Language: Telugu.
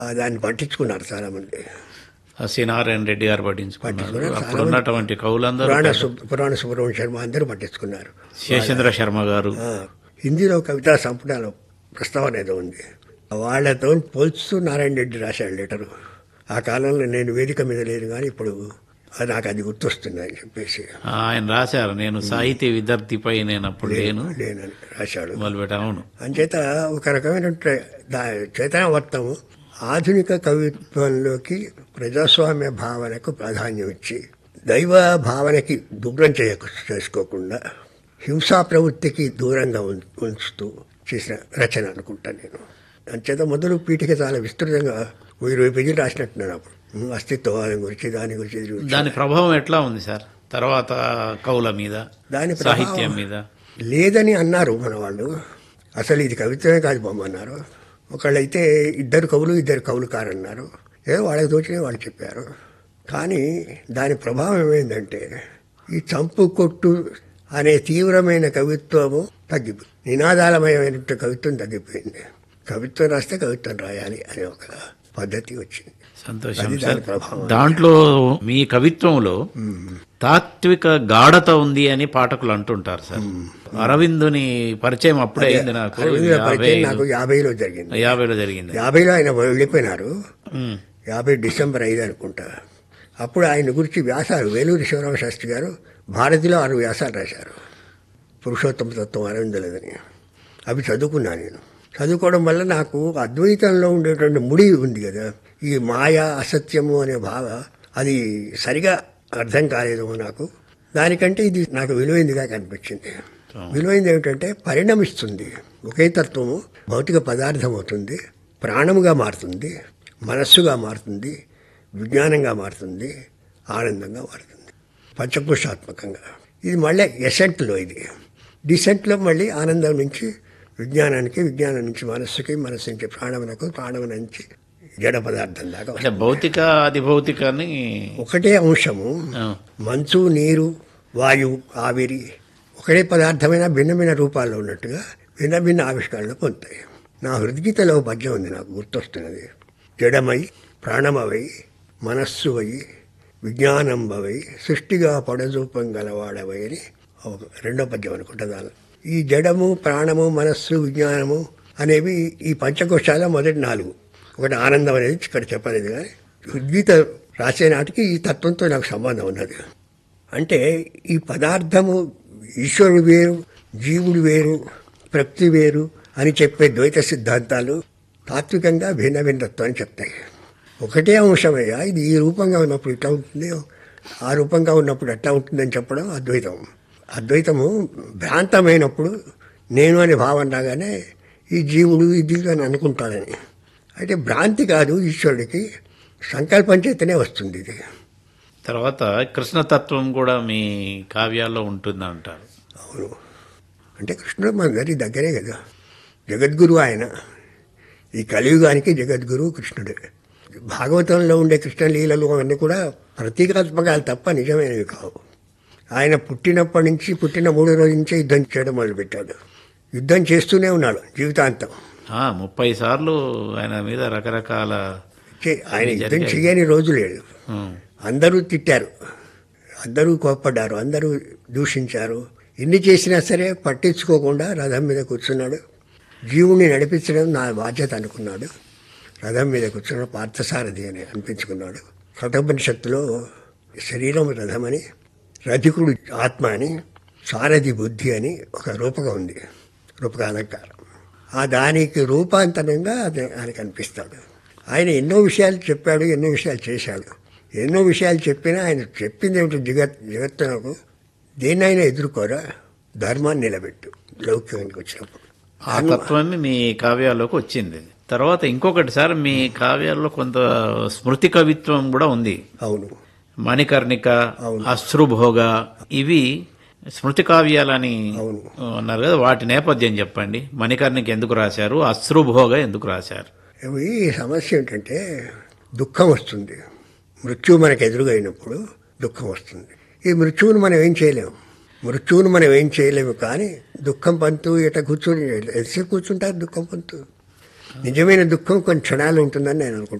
ఆ, దాన్ని పట్టించుకున్నారు చాలా మంది సీనారాయణ రెడ్డి గారు పట్టించుకున్నారు పట్టించుకున్నారు. అప్పుడు చాలా ఉన్నటువంటి కవులందరూ పురాణ సు- పురాణ సుబ్రహ్మణ్య శర్మ అందరూ పట్టించుకున్నారు శేషేంద్ర శర్మ గారు ఆ, హిందీలో కవితా సంపుటాలు ప్రస్తావన ఏదో ఉంది వాళ్ళతో పోల్చుతూ నారాయణ రెడ్డి రాశాడు లెటరు ఆ కాలంలో నేను వేదిక మీద లేను కానీ ఇప్పుడు అది నాకు అది గుర్తొస్తుంది అని చెప్పేసి ఆయన రాశారు నేను సాహితీ విద్యార్థిపై నేను అప్పుడు లేను లేనని రాశాడు మొదలుపెట్ట అవును అంచేత ఒక రకమైన చైతన్యవర్తము ఆధునిక కవిత్వంలోకి ప్రజాస్వామ్య భావనకు ప్రాధాన్యం ఇచ్చి దైవ భావనకి దూరం చేయ చేసుకోకుండా హింసా ప్రవృత్తికి దూరంగా ఉం- ఉంచుతూ చేసిన రచన అనుకుంటా నేను అంచేత మొదలు పీఠిక చాలా విస్తృతంగా ఓ ఇరవై పేజీలు రాసినట్టున్నాను అప్పుడు ఉం, అస్తిత్వవాదం గురించి దాని గురించి దీని గురించి. దాని ప్రభావం ఎట్లా ఉంది సార్ తర్వాత కవుల మీద దాని ప్రభావం- సాహిత్యం మీద లేదని అన్నారు మన వాళ్ళు అసలు ఇది కవిత్వమే కాదు బొమ్మ అన్నారు ఒకళ్ళైతే ఇద్దరు కవులు ఇద్దరు కవులు కారన్నారు ఏదో వాళ్ళకి తోచిన వాళ్ళు చెప్పారు కానీ దాని ప్రభావం ఏమైందంటే ఈ చంపు కొట్టు అనే తీవ్రమైన కవిత్వము తగ్గిపోయింది నినాదాలమయమైన కవిత్వం తగ్గిపోయింది కవిత్వం రాస్తే కవిత్వం రాయాలి అనే ఒక పద్ధతి వచ్చింది సంతోషం అది సార్ దాని ప్రభావం. దాంట్లో మీ కవిత్వంలో తాత్విక గాఢత ఉంది అని పాఠకులు అంటుంటారు సార్ అరవిందుని పరిచయం అప్పుడే అయింది నాకు అరవిందుల యాభై పరిచయం నాకు యాభైలో జరిగింది యాభైలో జరిగింది యాభైలో ఆయన వెళ్ళిపోయినారు ఉమ్. యాభై డిసెంబర్ ఐదు అనుకుంటా అప్పుడు ఆయన గురించి వ్యాసాలు వేలూరి శివరామ శాస్త్రి గారు భారతిలో ఆరు వ్యాసాలు రాశారు పురుషోత్తమ తత్వం అరవిందలేదని అవి చదువుకున్నాను నేను చదువుకోవడం వల్ల నాకు అద్వైతంలో ఉండేటువంటి ముడి ఉంది కదా ఈ మాయ అసత్యము అనే భావ అది సరిగా అర్థం కాలేదేమో నాకు దానికంటే ఇది నాకు విలువైందిగా కనిపించింది విలువైంది ఏమిటంటే పరిణమిస్తుంది ఒకే తత్వము భౌతిక పదార్థం అవుతుంది ప్రాణముగా మారుతుంది మనస్సుగా మారుతుంది విజ్ఞానంగా మారుతుంది ఆనందంగా మారుతుంది పంచకోశాత్మకంగా ఇది మళ్ళీ ఎసెంట్లో ఇది డిసెంట్లో మళ్ళీ ఆనందం నుంచి విజ్ఞానానికి విజ్ఞానం నుంచి మనస్సుకి మనస్సు నుంచి ప్రాణమునకు ప్రాణం నుంచి జడ పదార్థం దాకా అంటే భౌతిక అది భౌతికాన్ని ఒకటే అంశము ఆ, మంచు నీరు వాయువు ఆవిరి ఒకటే పదార్థమైన భిన్న భిన్న రూపాల్లో ఉన్నట్టుగా భిన్న భిన్న ఆవిష్కరణలు పొందుతాయి నా హృద్గీతలో ఒక పద్యం ఉంది నాకు గుర్తొస్తున్నది జడమై ప్రాణమవై మనస్సు అయి విజ్ఞానంబవై సృష్టిగా పడజూపం గలవాడవై అని ఒక రెండో పద్యం అనుకుంటా దాని ఈ జడము ప్రాణము మనస్సు విజ్ఞానము అనేవి ఈ పంచకోశాల మొదటి నాలుగు ఒకటి ఆనందం అనేది ఇక్కడ చెప్పలేదు కానీ ఉద్గీత రాసే నాటికి ఈ తత్వంతో నాకు సంబంధం ఉన్నది అంటే ఈ పదార్థము ఈశ్వరుడు వేరు జీవుడు వేరు ప్రకృతి వేరు అని చెప్పే ద్వైత సిద్ధాంతాలు తాత్వికంగా భిన్న భిన్నత్వాన్ని చెప్తాయి ఒకటే అంశమయ్యా ఇది ఈ రూపంగా ఉన్నప్పుడు ఇట్లా ఉంటుంది ఆ రూపంగా ఉన్నప్పుడు ఎట్లా ఉంటుందని చెప్పడం అద్వైతం అద్వైతము భ్రాంతమైనప్పుడు నేను అనే భావన రాగానే ఈ జీవుడు ఇది అని అనుకుంటాడని అయితే భ్రాంతి కాదు ఈశ్వరుడికి సంకల్పం చేతనే వస్తుంది ఇది తర్వాత కృష్ణతత్వం కూడా మీ కావ్యాల్లో ఉంటుంది అంటారు అవును అంటే కృష్ణుడు మనందరి దగ్గరే కదా జగద్గురు ఆయన ఈ కలియుగానికి జగద్గురు కృష్ణుడే భాగవతంలో ఉండే కృష్ణ లీలలు అవన్నీ కూడా ప్రతీకాత్మకాలు తప్ప నిజమైనవి కావు ఆయన పుట్టినప్పటి నుంచి పుట్టిన మూడో రోజు నుంచే యుద్ధం చేయడం మొదలుపెట్టాడు యుద్ధం చేస్తూనే ఉన్నాడు జీవితాంతం ఆ, ముప్పై సార్లు ఆయన మీద రకరకాల చే- ఆయన యుద్ధం చేయని రోజు లేదు ఉమ్, అందరూ తిట్టారు అందరూ కోప్పడ్డారు అందరూ దూషించారు ఎన్ని చేసినా సరే పట్టించుకోకుండా రథం మీద కూర్చున్నాడు జీవుణ్ణి నడిపించడం నా బాధ్యత అనుకున్నాడు రథం మీద కూర్చున్న పార్థసారథి అని అనిపించుకున్నాడు కఠోపనిషత్తులో శరీరం రథమని రధికుడు ఆత్మ అని సారథి బుద్ధి అని ఒక రూపకం ఉంది రూపక అలంకారం ఆ దానికి రూపాంతరంగా అది ఆయనకు అనిపిస్తాడు ఆయన ఎన్నో విషయాలు చెప్పాడు ఎన్నో విషయాలు చేశాడు ఎన్నో విషయాలు చెప్పినా ఆయన చెప్పింది ఏమిటో జగత్ జగత్తునకు దేన్నైనా ఎదుర్కోరా ధర్మాన్ని నిలబెట్టు లౌక్యానికి వచ్చినప్పుడు ఆ తత్వమే మీ కావ్యాల్లోకి వచ్చింది తర్వాత ఇంకొకటి సార్ మీ కావ్యాల్లో కొంత స్మృతి కవిత్వం కూడా ఉంది అవును మణికర్ణిక అవును. అశ్రుభోగ ఇవి స్మృతి కావ్యాలని అవును. అన్నారు కదా వాటి నేపథ్యం చెప్పండి మణికర్ణిక ఎందుకు రాశారు అశ్రుభోగ ఎందుకు రాశారు ఇవి సమస్య ఏంటంటే దుఃఖం వస్తుంది మృత్యువు మనకు ఎదురుగా అయినప్పుడు దుఃఖం వస్తుంది ఈ మృత్యువును మనం ఏం చేయలేము మృత్యువును మనం ఏం చేయలేము కానీ దుఃఖం పంతు ఇట కూర్చొని ఎంతసేపు కూర్చుంటారు దుఃఖం పంతు నిజమైన దుఃఖం కొన్ని క్షణాలు ఉంటుందని నేను అనుకుంటున్నాను